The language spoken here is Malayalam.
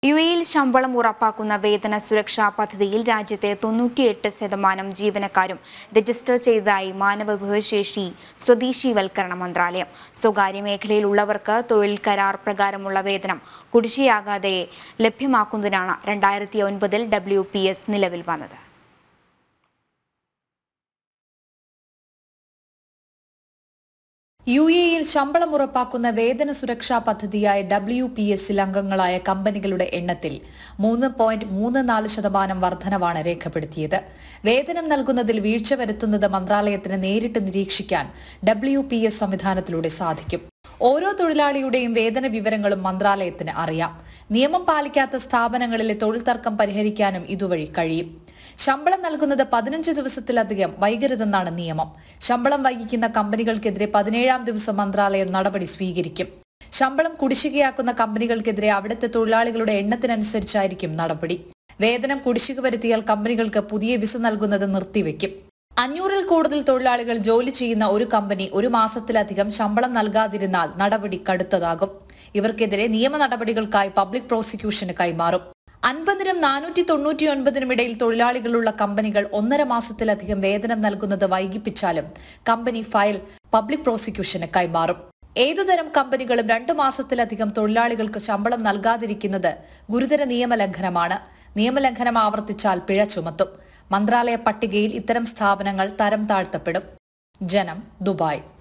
യു എയിൽ ശമ്പളം ഉറപ്പാക്കുന്ന വേതന സുരക്ഷാ പദ്ധതിയിൽ രാജ്യത്തെ തൊണ്ണൂറ്റിയെട്ട് ശതമാനം ജീവനക്കാരും രജിസ്റ്റർ ചെയ്തതായി മാനവവിഭവശേഷി സ്വദേശീവൽക്കരണ മന്ത്രാലയം സ്വകാര്യ മേഖലയിലുള്ളവർക്ക് തൊഴിൽ കരാർ പ്രകാരമുള്ള വേതനം കുടിശ്ശിയാകാതെ ലഭ്യമാക്കുന്നതിനാണ് രണ്ടായിരത്തി ഒൻപതിൽ ഡബ്ല്യു പി എസ് നിലവിൽ വന്നത് യു എയിൽ ശമ്പളം ഉറപ്പാക്കുന്ന വേതന സുരക്ഷാ പദ്ധതിയായ ഡബ്ല്യു പി എസിൽ അംഗങ്ങളായ കമ്പനികളുടെ എണ്ണത്തിൽ മൂന്ന് പോയിന്റ് മൂന്ന് നാല് ശതമാനം വർധനവാണ് രേഖപ്പെടുത്തിയത് വേതനം നൽകുന്നതിൽ വീഴ്ച വരുത്തുന്നത് മന്ത്രാലയത്തിന് നേരിട്ട് നിരീക്ഷിക്കാൻ ഡബ്ല്യു പി എസ് സംവിധാനത്തിലൂടെ സാധിക്കും ഓരോ തൊഴിലാളിയുടെയും വേതന വിവരങ്ങളും മന്ത്രാലയത്തിന് അറിയാം നിയമം പാലിക്കാത്ത സ്ഥാപനങ്ങളിലെ തൊഴിൽ തർക്കം പരിഹരിക്കാനും ഇതുവഴി കഴിയും ശമ്പളം നൽകുന്നത് പതിനഞ്ച് ദിവസത്തിലധികം വൈകരുതെന്നാണ് നിയമം ശമ്പളം വൈകിക്കുന്ന കമ്പനികൾക്കെതിരെ പതിനേഴാം ദിവസം മന്ത്രാലയം നടപടി സ്വീകരിക്കും ശമ്പളം കുടിശ്ശികയാക്കുന്ന കമ്പനികൾക്കെതിരെ അവിടുത്തെ തൊഴിലാളികളുടെ എണ്ണത്തിനനുസരിച്ചായിരിക്കും നടപടി വേതനം കുടിശ്ശിക വരുത്തിയാൽ കമ്പനികൾക്ക് പുതിയ വിസ നൽകുന്നത് നിർത്തിവെക്കും അഞ്ഞൂറിൽ കൂടുതൽ തൊഴിലാളികൾ ജോലി ചെയ്യുന്ന ഒരു കമ്പനി ഒരു മാസത്തിലധികം ശമ്പളം നൽകാതിരുന്നാൽ നടപടി കടുത്തതാകും ഇവർക്കെതിരെ നിയമ നടപടികൾക്കായി പബ്ലിക് പ്രോസിക്യൂഷന് കൈമാറും അൻപതിനും നാനൂറ്റി തൊണ്ണൂറ്റി ഒൻപതിനും ഇടയിൽ തൊഴിലാളികളുള്ള കമ്പനികൾ ഒന്നര മാസത്തിലധികം വേതനം നൽകുന്നത് വൈകിപ്പിച്ചാലും കമ്പനി ഫയൽ പബ്ലിക് പ്രോസിക്യൂഷന് കൈമാറും ഏതുതരം കമ്പനികളും രണ്ടു മാസത്തിലധികം തൊഴിലാളികൾക്ക് ശമ്പളം നൽകാതിരിക്കുന്നത് ഗുരുതര നിയമലംഘനമാണ് നിയമലംഘനം ആവർത്തിച്ചാൽ പിഴ ചുമത്തും മന്ത്രാലയ പട്ടികയിൽ ഇത്തരം സ്ഥാപനങ്ങൾ തരം താഴ്ത്തപ്പെടും ജനം ദുബായ്